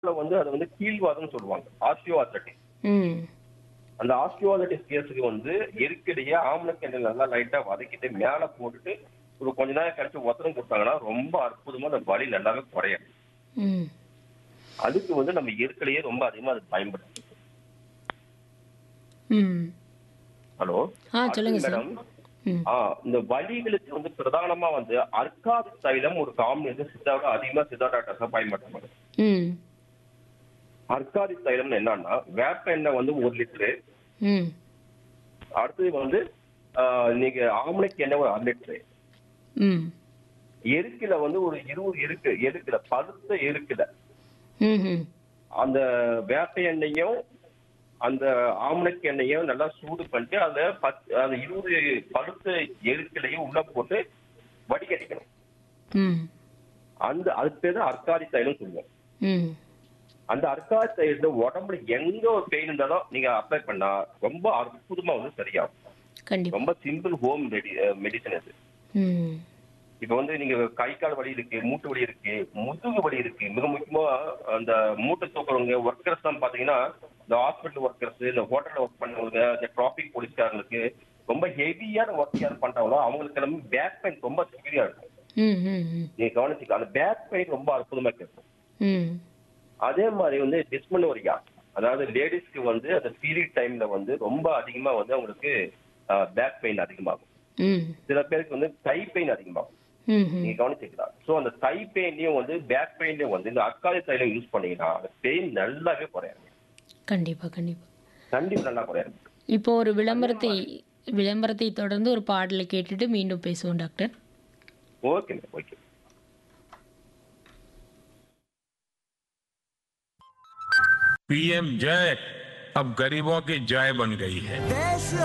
வந்து அது வந்து கீழ்வாதம்னு சொல்லுவாங்க ஆஸ்டியோ ஆத்தட்டிஸ் ம் அந்த ஆஸ்டியோஆர்டிஸ் கேஸுக்கு வந்து எருக்கடியே ஆம்லக் எண்ணெய் நல்லா லைட்டா வதக்கிட்டு மேல போட்டுட்டு ஒரு கொஞ்ச நேரம் கழிச்சு ஒத்தனம் கொடுத்தாங்கன்னா ரொம்ப அற்புதமா அந்த வலி நல்லாவே குறையும் ம் அதுக்கு வந்து நம்ம எருக்கடியே ரொம்ப அதிகமா அது பயன்படுத்து ம் ஹலோ ஆ சொல்லுங்க சார் மேடம் ம் ஆ இந்த வலிகளுக்கு வந்து பிரதானமா வந்து அர்க்காது தைலம் ஒரு காம்பினேஷன் சித்தாவோட அதிகமா சித்தா டாக்டர்ஸ் பயன்படுத்துவாங்க ம் அர்க்காதி தைலம்னு என்னன்னா வேப்ப எண்ணெய் வந்து ஒரு லிட்டரு ம் அடுத்தது வந்து ஆ, நீங்க ஆம்லெக் எண்ணெய் ஒரு அரை லிட்டரு ம் எருக்குல வந்து ஒரு இருபது எருக்கு எருக்குல பழுத்த எருக்குல ம் ம் அந்த வேப்ப எண்ணெயும் அந்த ஆம்லெக் எண்ணெயும் நல்லா சூடு பண்ணிட்டு அந்த பத் அந்த இருபது பழுத்த எருக்குலையும் உள்ள போட்டு வடிகட்டிக்கணும் ம் அந்த அதுக்கு பேர் தான் அர்க்காதி தைலம் சொல்லுவோம் ம் அந்த அர்க்காதி தைலத்தை உடம்புல எங்க ஒரு பெயின் இருந்தாலும் நீங்க அப்ளை பண்ணா ரொம்ப அற்புதமா வந்து சரியாகும் கண்டிப்பா ரொம்ப சிம்பிள் ஹோம் ரெடி மெடிசன் அது ம் இப்ப வந்து நீங்க கை கால் வலி இருக்கு மூட்டு வலி இருக்கு முதுகு வலி இருக்கு மிக முக்கியமா அந்த மூட்டை தூக்குறவங்க ஒர்க்கர்ஸ் தான் பாத்தீங்கன்னா இந்த ஹாஸ்பிட்டல் ஒர்க்கர்ஸ் இந்த ஹோட்டல்ல ஒர்க் பண்ணவங்க இந்த டிராபிக் போலீஸ்காரங்களுக்கு ரொம்ப ஹெவியான ஒர்க் யார் பண்றாங்களோ அவங்களுக்கு எல்லாமே பேக் பெயின் ரொம்ப சிவியரா இருக்கும் ம் ம் ம் நீங்க கவனிச்சுக்க அந்த பேக் பெயின் ரொம்ப அற்புதமா கேட்கும் ம் அதே மாதிரி வந்து டிஸ்மனோரியா அதாவது லேடிஸ்க்கு வந்து அந்த பீரியட் டைம்ல வந்து ரொம்ப அதிகமா வந்து அவங்களுக்கு பேக் பெயின் அதிகமாகும் ம் சில பேருக்கு வந்து கை பெயின் அதிகமாகும் ம் ம் நீங்க கவனிச்சுக்கலாம் சோ அந்த கை பெயின்லயும் வந்து பேக் பெயின்லயும் வந்து இந்த அக்காலி தைலம் யூஸ் பண்ணீங்கன்னா அந்த பெயின் நல்லாவே குறையாது கண்டிப்பா கண்டிப்பா கண்டிப்பா நல்லா குறையாது இப்போ ஒரு விளம்பரத்தை விளம்பரத்தை தொடர்ந்து ஒரு பாடலை கேட்டுட்டு மீண்டும் பேசுவோம் டாக்டர் ஓகே ஓகே पीएम जय अब गरीबों की जय बन गई है देश